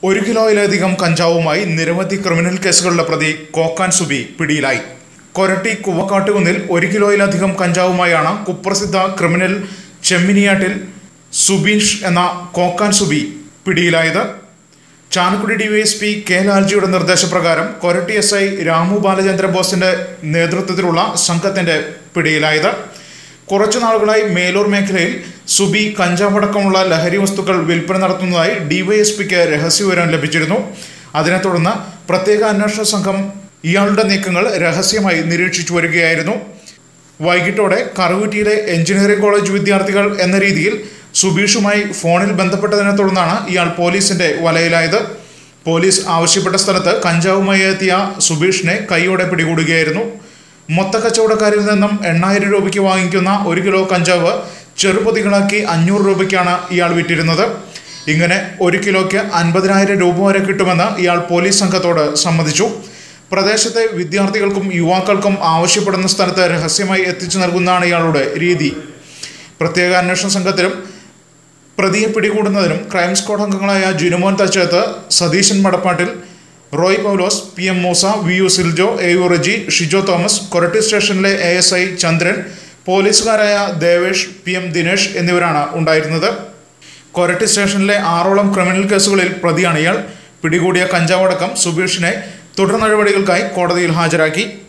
ഒരു കിലോയിലധികം കഞ്ചാവുമായി നിരവധി ക്രിമിനൽ കേസുകളുടെ പ്രതി കോക്കാൻ സുബി പിടിയിലായി കൊരട്ടി കുവക്കാട്ടുകുന്നിൽ ഒരു കിലോയിലധികം കഞ്ചാവുമായാണ് കുപ്രസിദ്ധ ക്രിമിനൽ ചെമ്മിനിയാട്ടിൽ സുബീഷ് എന്ന കോക്കാൻ സുബി പിടിയിലായത് ചാലക്കുടി ഡിവൈഎസ്പി കെ ലാൽജിയുടെ നിർദ്ദേശപ്രകാരം കൊരട്ടി എസ് ഐ രാമു ബാലചന്ദ്ര ബോസിന്റെ നേതൃത്വത്തിലുള്ള സംഘത്തിന്റെ പിടിയിലായത് കുറച്ചു നാളുകളായി മേലൂർ മേഖലയിൽ സുബി കഞ്ചാവടക്കമുള്ള ലഹരി വസ്തുക്കൾ വിൽപ്പന നടത്തുന്നതായി ഡിവൈഎസ്പിക്ക് രഹസ്യവിവരം ലഭിച്ചിരുന്നു അതിനെ തുടർന്ന് പ്രത്യേക അന്വേഷണ സംഘം ഇയാളുടെ നീക്കങ്ങൾ രഹസ്യമായി നിരീക്ഷിച്ചു വരികയായിരുന്നു വൈകിട്ടോടെ കറുകുറ്റിയിലെ എഞ്ചിനീയറിംഗ് കോളേജ് വിദ്യാർത്ഥികൾ എന്ന രീതിയിൽ സുബീഷുമായി ഫോണിൽ ബന്ധപ്പെട്ടതിനെ തുടർന്നാണ് ഇയാൾ പോലീസിന്റെ വലയിലായത് പോലീസ് ആവശ്യപ്പെട്ട സ്ഥലത്ത് കഞ്ചാവുമായി എത്തിയ സുബീഷിനെ കൈയോടെ പിടികൂടുകയായിരുന്നു മൊത്ത കച്ചവടക്കാരിൽ നിന്നും എണ്ണായിരം രൂപയ്ക്ക് വാങ്ങിക്കുന്ന ഒരു കിലോ കഞ്ചാവ് ചെറുപൊതികളാക്കി അഞ്ഞൂറ് രൂപയ്ക്കാണ് ഇയാൾ വിറ്റിരുന്നത് ഇങ്ങനെ ഒരു കിലോയ്ക്ക് അൻപതിനായിരം രൂപ വരെ കിട്ടുമെന്ന് ഇയാൾ പോലീസ് സംഘത്തോട് സമ്മതിച്ചു പ്രദേശത്തെ വിദ്യാർത്ഥികൾക്കും യുവാക്കൾക്കും ആവശ്യപ്പെടുന്ന സ്ഥലത്ത് രഹസ്യമായി എത്തിച്ചു നൽകുന്നതാണ് ഇയാളുടെ രീതി പ്രത്യേക അന്വേഷണ സംഘത്തിലും പ്രതിയെ പിടികൂടുന്നതിനും ക്രൈം സ്ക്വാഡ് അംഗങ്ങളായ Jinumon Thachethu Satheesan Madappattil Roy Paulose P M Moosa V U Siljo A U Reji Shijo Thomas Koratty സ്റ്റേഷനിലെ എ എസ് ഐ ചന്ദ്രൻ പോലീസുകാരായ ദേവേഷ് പി എം ദിനേഷ് എന്നിവരാണ് ഉണ്ടായിരുന്നത് കൊരട്ടി സ്റ്റേഷനിലെ ആറോളം ക്രിമിനൽ കേസുകളിൽ പ്രതിയാണ് ഇയാൾ പിടികൂടിയ കഞ്ചാവടക്കം സുബീഷിനെ തുടർ നടപടികൾക്കായി കോടതിയിൽ ഹാജരാക്കി